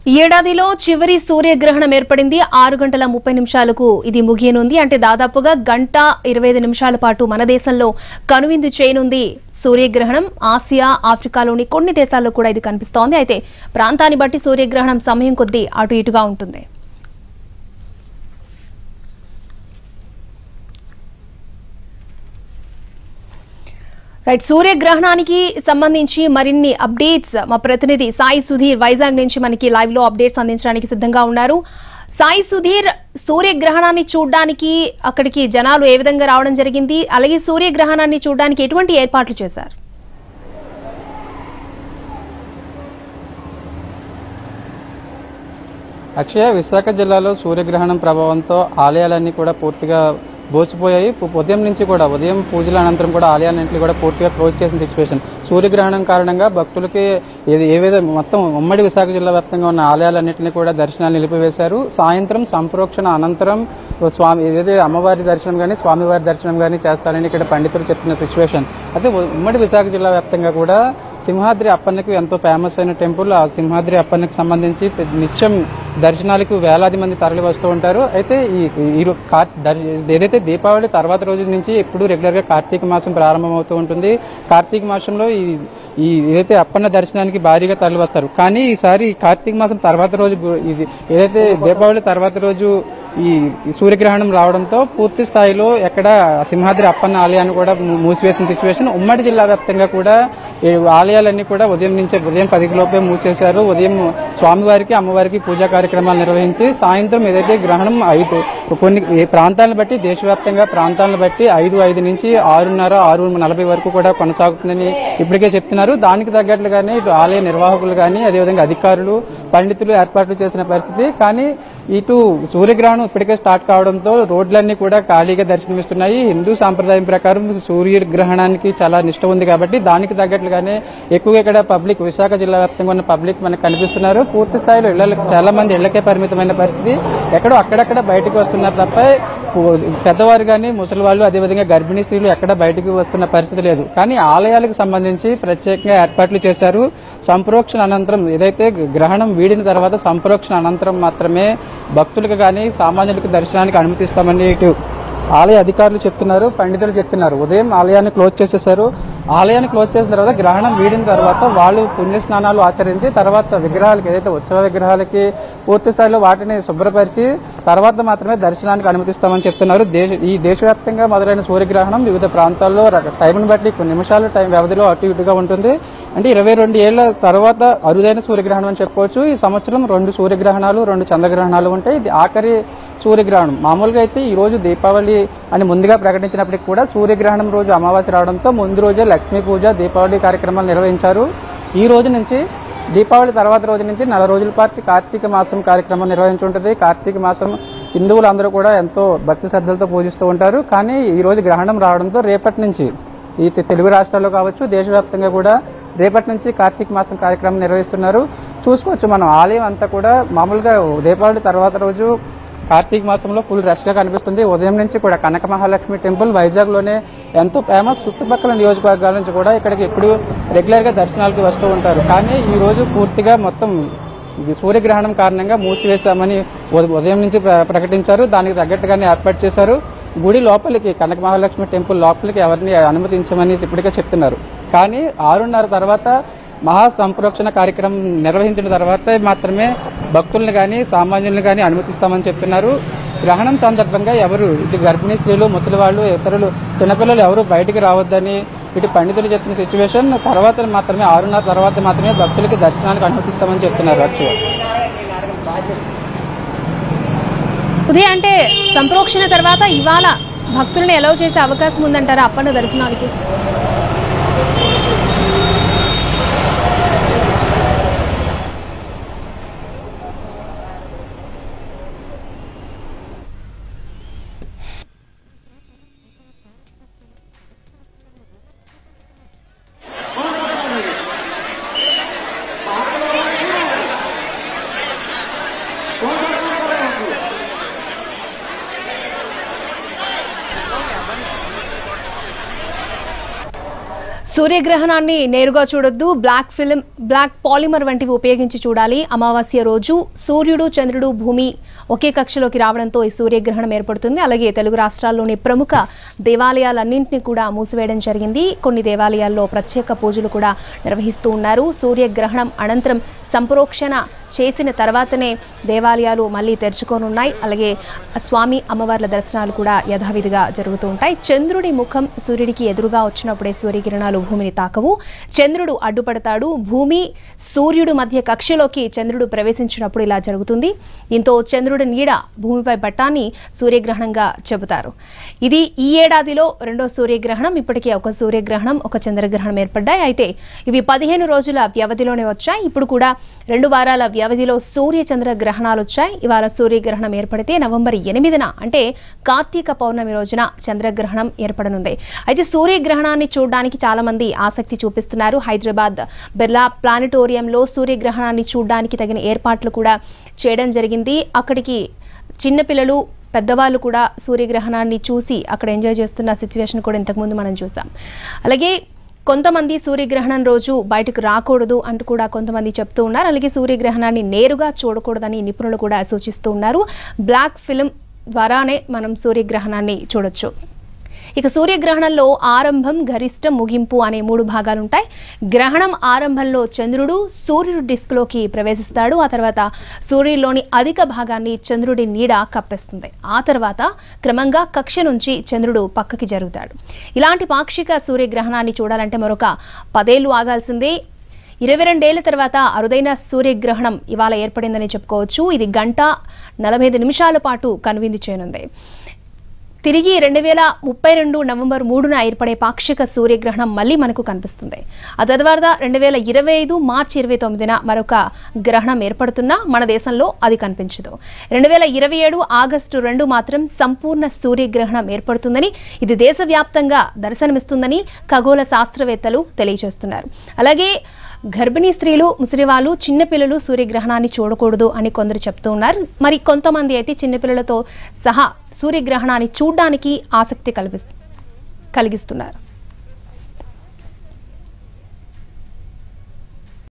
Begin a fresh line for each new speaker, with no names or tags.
ఈ ఏడాదిలో చివరి సూర్యగ్రహణం ఏర్పడింది ఆరు గంటల ముప్పై నిమిషాలకు ఇది ముగియనుంది అంటే దాదాపుగా గంట ఇరవై ఐదు నిమిషాల పాటు మన దేశంలో కనువిందు చేయనుంది సూర్యగ్రహణం ఆసియా ఆఫ్రికాలోని కొన్ని దేశాల్లో కూడా ఇది కనిపిస్తోంది అయితే ప్రాంతాన్ని బట్టి సూర్యగ్రహణం సమయం కొద్దీ అటు ఇటుగా ఉంటుంది రైట్ సూర్యగ్రహణానికి సంబంధించి మరిన్ని అప్డేట్స్ మా ప్రతినిధి సాయి సుధీర్ వైజాగ్ నుంచి మనకి లైవ్ లో అప్డేట్స్ అందించడానికి సిద్ధంగా ఉన్నారు సాయి సుధీర్ సూర్యగ్రహణాన్ని చూడడానికి అక్కడికి జనాలు ఏ విధంగా రావడం జరిగింది అలాగే సూర్యగ్రహణాన్ని చూడడానికి ఎటువంటి ఏర్పాట్లు చేశారు
అక్షయ విశాఖ జిల్లాలో సూర్యగ్రహణం ప్రభావంతో ఆలయాలన్నీ కూడా పూర్తిగా బోసిపోయాయి పు- ఉదయం నుంచి కూడా ఉదయం పూజల అనంతరం కూడా ఆలయాలన్నింటినీ కూడా పూర్తిగా క్లోజ్ చేసిన సిచ్యువేషన్ సూర్యగ్రహణం కారణంగా భక్తులకి ఏది ఏ విధంగా మొత్తం ఉమ్మడి విశాఖ జిల్లా వ్యాప్తంగా ఉన్న ఆలయాలన్నింటినీ కూడా దర్శనాలు నిలిపివేశారు సాయంత్రం సంప్రోక్షణ అనంతరం స్వామి ఏదైతే అమ్మవారి దర్శనం కానీ స్వామివారి దర్శనం కానీ చేస్తారని ఇక్కడ పండితులు చెప్తున్న సిచ్యువేషన్ అయితే ఉ- ఉమ్మడి విశాఖ జిల్లా వ్యాప్తంగా కూడా సింహాద్రి అప్పన్నకి ఎంతో ఫేమస్ అయిన టెంపుల్ ఆ సింహాద్రి అప్పన్నకి సంబంధించి పె- నిత్యం దర్శనాలకు వేలాది మంది తరలి వస్తూ ఉంటారు అయితే ఈ ఈ రో- కార్- దర్- ఏదైతే దీపావళి తర్వాత రోజు నుంచి ఎప్పుడు రెగ్యులర్ గా కార్తీక మాసం ప్రారంభమవుతూ ఉంటుంది కార్తీక మాసంలో ఈ ఈ ఏదైతే అప్పన్న దర్శనానికి భారీగా తరలి వస్తారు కానీ ఈసారి కార్తీక మాసం తర్వాత రోజు గు- ఇది ఏదైతే దీపావళి తర్వాత రోజు ఈ ఈ సూర్యగ్రహణం రావడంతో పూర్తి స్థాయిలో ఎక్కడ సింహాద్రి అప్పన్న ఆలయాన్ని కూడా మూ- మూసివేసిన సిచ్యువేషన్ ఉమ్మడి జిల్లా వ్యాప్తంగా కూడా ఈ ఆలయాలన్నీ కూడా ఉదయం నుంచే ఉదయం పదికి లోపే మూసేశారు ఉదయం స్వామివారికి అమ్మవారికి పూజా కార్యక్రమాలు నిర్వహించి సాయంత్రం ఏదైతే గ్రహణం ఐదు కొన్ని ఏ ప్రాంతాలను బట్టి దేశవ్యాప్తంగా ప్రాంతాలను బట్టి ఐదు ఐదు నుంచి ఆరున్నర ఆరు నలభై వరకు కూడా కొనసాగుతుందని ఇప్పటికే చెప్తున్నారు దానికి తగ్గట్లుగానే ఇటు ఆలయ నిర్వాహకులు కానీ అదేవిధంగా అధికారులు పండితులు ఏర్పాట్లు చేసిన పరిస్థితి కానీ ఇటు సూర్యగ్రహణం ఇప్పటికే స్టార్ట్ కావడంతో రోడ్లన్నీ కూడా ఖాళీగా దర్శనమిస్తున్నాయి హిందూ సాంప్రదాయం ప్రకారం సూర్యగ్రహణానికి చాలా నిష్ట ఉంది కాబట్టి దానికి తగ్గట్లుగానే ఎక్కువగా ఇక్కడ పబ్లిక్ విశాఖ జిల్లా వ్యాప్తంగా ఉన్న పబ్లిక్ మనకు కనిపిస్తున్నారు పూర్తి స్థాయిలో ఇళ్లకు చాలా మంది ఇళ్లకే పరిమితమైన పరిస్థితి ఎక్కడో అక్కడక్కడ బయటకు వస్తున్నారు తప్ప పో- పెద్దవారు కానీ ముసలి వాళ్ళు అదేవిధంగా గర్భిణీ స్త్రీలు ఎక్కడ బయటకు వస్తున్న పరిస్థితి లేదు కానీ ఆలయాలకు సంబంధించి ప్రత్యేకంగా ఏర్పాట్లు చేశారు సంప్రోక్షణ అనంతరం ఏదైతే గ్రహణం వీడిన తర్వాత సంప్రోక్షణ అనంతరం మాత్రమే భక్తులకు కానీ సామాన్యులకు దర్శనానికి అనుమతిస్తామని ఇటు ఆలయ అధికారులు చెప్తున్నారు పండితులు చెప్తున్నారు ఉదయం ఆలయాన్ని క్లోజ్ చేసేశారు ఆలయాన్ని క్లోజ్ చేసిన తర్వాత గ్రహణం వీడిన తర్వాత వాళ్ళు పుణ్య స్నానాలు ఆచరించి తర్వాత విగ్రహాలకి ఏదైతే ఉత్సవ విగ్రహాలకి పూర్తి స్థాయిలో వాటిని శుభ్రపరిచి తర్వాత మాత్రమే దర్శనానికి అనుమతిస్తామని చెప్తున్నారు దేశ ఈ దేశవ్యాప్తంగా మొదలైన సూర్యగ్రహణం వివిధ ప్రాంతాల్లో రక- టైంను బట్టి కొన్ని నిమిషాలు టైం వ్యవధిలో అటు ఇటుగా ఉంటుంది అంటే ఇరవై రెండు ఏళ్ల తర్వాత అరుదైన సూర్యగ్రహణం అని చెప్పుకోవచ్చు ఈ సంవత్సరం రెండు సూర్యగ్రహణాలు రెండు చంద్రగ్రహణాలు ఉంటాయి ఇది ఆఖరి సూర్యగ్రహణం మామూలుగా అయితే ఈ రోజు దీపావళి అని ముందుగా ప్రకటించినప్పటికీ కూడా సూర్యగ్రహణం రోజు అమావాస్య రావడంతో ముందు రోజే లక్ష్మీ పూజ దీపావళి కార్యక్రమాలు నిర్వహించారు ఈ రోజు నుంచి దీపావళి తర్వాత రోజు నుంచి నెల రోజుల పాటు కార్తీక మాసం కార్యక్రమం నిర్వహించుంటుంది కార్తీక మాసం హిందువులు అందరూ కూడా ఎంతో భక్తి శ్రద్ధలతో పూజిస్తూ ఉంటారు కానీ ఈ రోజు గ్రహణం రావడంతో రేపటి నుంచి ఈ తె- తెలుగు రాష్ట్రాల్లో కావచ్చు దేశవ్యాప్తంగా కూడా రేపటి నుంచి కార్తీక మాసం కార్యక్రమం నిర్వహిస్తున్నారు చూసుకోవచ్చు మనం ఆలయం అంతా కూడా మామూలుగా దీపావళి తర్వాత రోజు కార్తీక మాసంలో ఫుల్ రష్ గా కనిపిస్తుంది ఉదయం నుంచి కూడా కనక మహాలక్ష్మి టెంపుల్ వైజాగ్ లోనే ఎంతో ఫేమస్ చుట్టుపక్కల నియోజకవర్గాల నుంచి కూడా ఇక్కడికి ఎప్పుడు రెగ్యులర్ గా దర్శనాలకి వస్తూ ఉంటారు కానీ ఈ రోజు పూర్తిగా మొత్తం ఇది సూర్యగ్రహణం కారణంగా మూసివేశామని ఉద- ఉదయం నుంచి ప్ర- ప్రకటించారు దానికి తగ్గట్టుగానే ఏర్పాటు చేశారు గుడి లోపలికి కనక మహాలక్ష్మి టెంపుల్ లోపలికి ఎవరిని అనుమతించమని ఇప్పటికే చెప్తున్నారు కానీ ఆరున్నర తర్వాత మహా సంప్రోక్షణ కార్యక్రమం నిర్వహించిన తర్వాత మాత్రమే భక్తుల్ని కానీ సామాన్యుల్ని కానీ అనుమతిస్తామని చెప్తున్నారు గ్రహణం సందర్భంగా ఎవరు ఇటు గర్భిణీ స్త్రీలు ముసలి వాళ్ళు ఇతరులు చిన్నపిల్లలు ఎవరు బయటికి రావద్దని ఇటు పండితులు చెప్పిన సిచ్యువేషన్ తర్వాత మాత్రమే ఆరున్నర తర్వాత మాత్రమే భక్తులకి దర్శనానికి అనుమతిస్తామని చెప్తున్నారు అక్షయ
ఉదయం అంటే సంప్రోక్షణ తర్వాత ఇవాళ భక్తులను ఎలవ్ చేసే అవకాశం ఉందంటారా అప్పన్న దర్శనానికి సూర్యగ్రహణాన్ని నేరుగా చూడొద్దు బ్లాక్ ఫిలిం బ్లాక్ పాలిమర్ వంటివి ఉపయోగించి చూడాలి అమావాస్య రోజు సూర్యుడు చంద్రుడు భూమి ఒకే కక్షలోకి రావడంతో ఈ సూర్యగ్రహణం ఏర్పడుతుంది అలాగే తెలుగు రాష్ట్రాల్లోని ప్రముఖ దేవాలయాలన్నింటినీ కూడా మూసివేయడం జరిగింది కొన్ని దేవాలయాల్లో ప్రత్యేక పూజలు కూడా నిర్వహిస్తూ ఉన్నారు సూర్యగ్రహణం అనంతరం సంప్రోక్షణ చేసిన తర్వాతనే దేవాలయాలు మళ్ళీ తెరుచుకోనున్నాయి అలాగే స్వామి అమ్మవార్ల దర్శనాలు కూడా యథావిధిగా జరుగుతూ ఉంటాయి చంద్రుడి ముఖం సూర్యుడికి ఎదురుగా వచ్చినప్పుడే సూర్యకిరణాలు భూమిని తాకవు చంద్రుడు అడ్డుపడతాడు భూమి సూర్యుడు మధ్య కక్షలోకి చంద్రుడు ప్రవేశించినప్పుడు ఇలా జరుగుతుంది దీంతో చంద్రుడి నీడ భూమిపై పట్టాన్ని సూర్యగ్రహణంగా చెబుతారు ఇది ఈ ఏడాదిలో రెండో సూర్యగ్రహణం ఇప్పటికే ఒక సూర్యగ్రహణం ఒక చంద్రగ్రహణం ఏర్పడ్డాయి అయితే ఇవి పదిహేను రోజుల వ్యవధిలోనే వచ్చాయి ఇప్పుడు కూడా రెండు వారాల వ్యవధిలో సూర్య చంద్ర గ్రహణాలు వచ్చాయి ఇవాళ సూర్యగ్రహణం ఏర్పడితే నవంబర్ ఎనిమిదిన అంటే కార్తీక పౌర్ణమి రోజున చంద్రగ్రహణం ఏర్పడనుంది అయితే సూర్యగ్రహణాన్ని చూడడానికి చాలా మంది ఆసక్తి చూపిస్తున్నారు హైదరాబాద్ బిర్లా ప్లానిటోరియంలో సూర్యగ్రహణాన్ని చూడడానికి తగిన ఏర్పాట్లు కూడా చేయడం జరిగింది అక్కడికి చిన్నపిల్లలు పెద్దవాళ్ళు కూడా సూర్యగ్రహణాన్ని చూసి అక్కడ ఎంజాయ్ చేస్తున్న సిచ్యువేషన్ కూడా ఇంతకుముందు మనం చూసాం అలాగే కొంతమంది సూర్యగ్రహణం రోజు బయటకు రాకూడదు అంటూ కూడా కొంతమంది చెప్తూ ఉన్నారు అలాగే సూర్యగ్రహణాన్ని నేరుగా చూడకూడదని నిపుణులు కూడా సూచిస్తూ ఉన్నారు బ్లాక్ ఫిల్మ్ ద్వారానే మనం సూర్యగ్రహణాన్ని చూడొచ్చు ఇక సూర్యగ్రహణంలో ఆరంభం గరిష్టం ముగింపు అనే మూడు భాగాలుంటాయి గ్రహణం ఆరంభంలో చంద్రుడు సూర్యుడు డిస్క్లోకి ప్రవేశిస్తాడు ఆ తర్వాత సూర్యుడిలోని అధిక భాగాన్ని చంద్రుడి నీడ కప్పేస్తుంది ఆ తర్వాత క్రమంగా కక్ష నుంచి చంద్రుడు పక్కకి జరుగుతాడు ఇలాంటి పాక్షిక సూర్యగ్రహణాన్ని చూడాలంటే మరొక పదేళ్లు ఆగాల్సిందే ఇరవై రెండేళ్ల తర్వాత అరుదైన సూర్యగ్రహణం ఇవాళ ఏర్పడిందని చెప్పుకోవచ్చు ఇది గంట నలభై ఐదు నిమిషాల పాటు కనువిందు చేయనుంది తిరిగి రెండు వేల ముప్పై రెండు నవంబర్ మూడున ఏర్పడే పాక్షిక సూర్యగ్రహణం మళ్ళీ మనకు కనిపిస్తుంది ఆ తరువాత రెండు వేల ఇరవై ఐదు మార్చి ఇరవై తొమ్మిదిన మరొక గ్రహణం ఏర్పడుతున్నా మన దేశంలో అది కనిపించదు రెండు వేల ఇరవై ఏడు ఆగస్టు రెండు మాత్రం సంపూర్ణ సూర్యగ్రహణం ఏర్పడుతుందని ఇది దేశవ్యాప్తంగా దర్శనమిస్తుందని ఖగోళ శాస్త్రవేత్తలు తెలియజేస్తున్నారు అలాగే గర్భిణీ స్త్రీలు ముసిరివాళ్ళు చిన్నపిల్లలు సూర్యగ్రహణాన్ని చూడకూడదు అని కొందరు చెప్తూ ఉన్నారు మరి కొంతమంది అయితే చిన్నపిల్లలతో సహా సూర్యగ్రహణాన్ని చూడడానికి ఆసక్తి కల్పిస్తు కలిగిస్తున్నారు